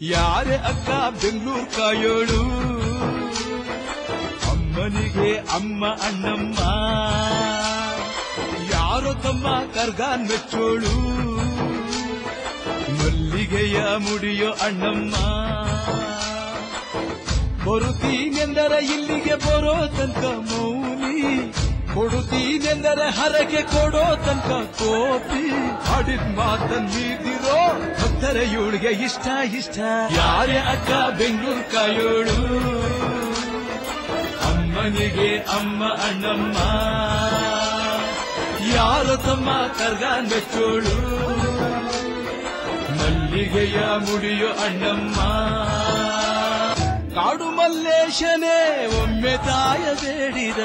ಯಾರೇ ಅಕ್ಕ ಬೆಂಗಳೂರು ಕಾಯೋಳು ಅಮ್ಮನಿಗೆ ಅಮ್ಮ ಅಣ್ಣಮ್ಮ ಯಾರೋ ತಮ್ಮ ಕರ್ಗಾನ್ ಮೆಚ್ಚೋಳು ಮಲ್ಲಿಗೆಯ ಮುಡಿಯೋ ಅಣ್ಣಮ್ಮ ಬರುತ್ತೀನೆಂದರೆ ಇಲ್ಲಿಗೆ ಬರೋ ತನಕ ಮೌನಿ ಕೊಡುತ್ತೀನೆಂದರೆ ಹರಕೆ ಕೊಡೋ ತನಕ ಕೋಪಿ ಹಾಡಿದ ಮಾತನ್ ಮೀದಿರೋ ಭಕ್ತರ ಇವಳಿಗೆ ಇಷ್ಟ ಇಷ್ಟ ಯಾರೇ ಅಕ್ಕ ಬೆಂಗಳೂರು ಕಾಯೋಳು ಅಮ್ಮನಿಗೆ ಅಮ್ಮ ಅಣ್ಣಮ್ಮ ಯಾರು ತಮ್ಮ ಕರ್ಗ ಮೆಚ್ಚೋಳು ಮಲ್ಲಿಗೆಯ ಮುಡಿಯೋ ಅಣ್ಣಮ್ಮ ಕಾಡು ಮಲ್ಲೇಶನೇ ಒಮ್ಮೆ ತಾಯ ಬೇಡಿದ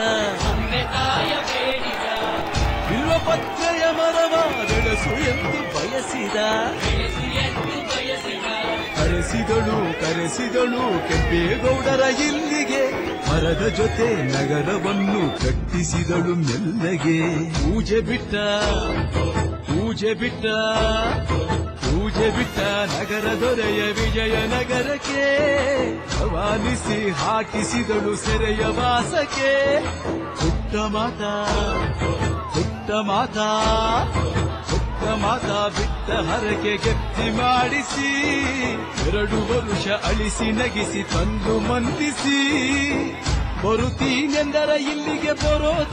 ಬಿಲ್ವ ಪತ್ರೆಯ ಮರವ ಬೆಳೆಸು ಎಂದು ಬಯಸಿದ ಕರೆಸಿದಳು ಕರೆಸಿದಳು ಕೆಂಪೇಗೌಡರ ಇಲ್ಲಿಗೆ ಮರದ ಜೊತೆ ನಗರವನ್ನು ಕಟ್ಟಿಸಿದಳು ಮೆಲ್ಲಗೆ ಪೂಜೆ ಬಿಟ್ಟ ಪೂಜೆ ಬಿಟ್ಟ ಪೂಜೆ ಬಿಟ್ಟ ನಗರ ದೊರೆಯ ವಿಜಯನಗರಕ್ಕೆ ರವಾನಿಸಿ ಹಾಕಿಸಿದಳು ಸೆರೆಯ ವಾಸಕ್ಕೆ ಪುಟ್ಟ ಮಾತಾ ಪುಟ್ಟ ಮಾತಾ ಪುಟ್ಟ ಮಾತಾ ಬಿಟ್ಟ ಹರಕೆ ಗೆತ್ತಿ ಮಾಡಿಸಿ ಎರಡು ವರುಷ ಅಳಿಸಿ ನಗಿಸಿ ತಂದು ಮಂದಿಸಿ ಬರುತ್ತೀನೆಂದರ ಇಲ್ಲಿಗೆ ಬರೋ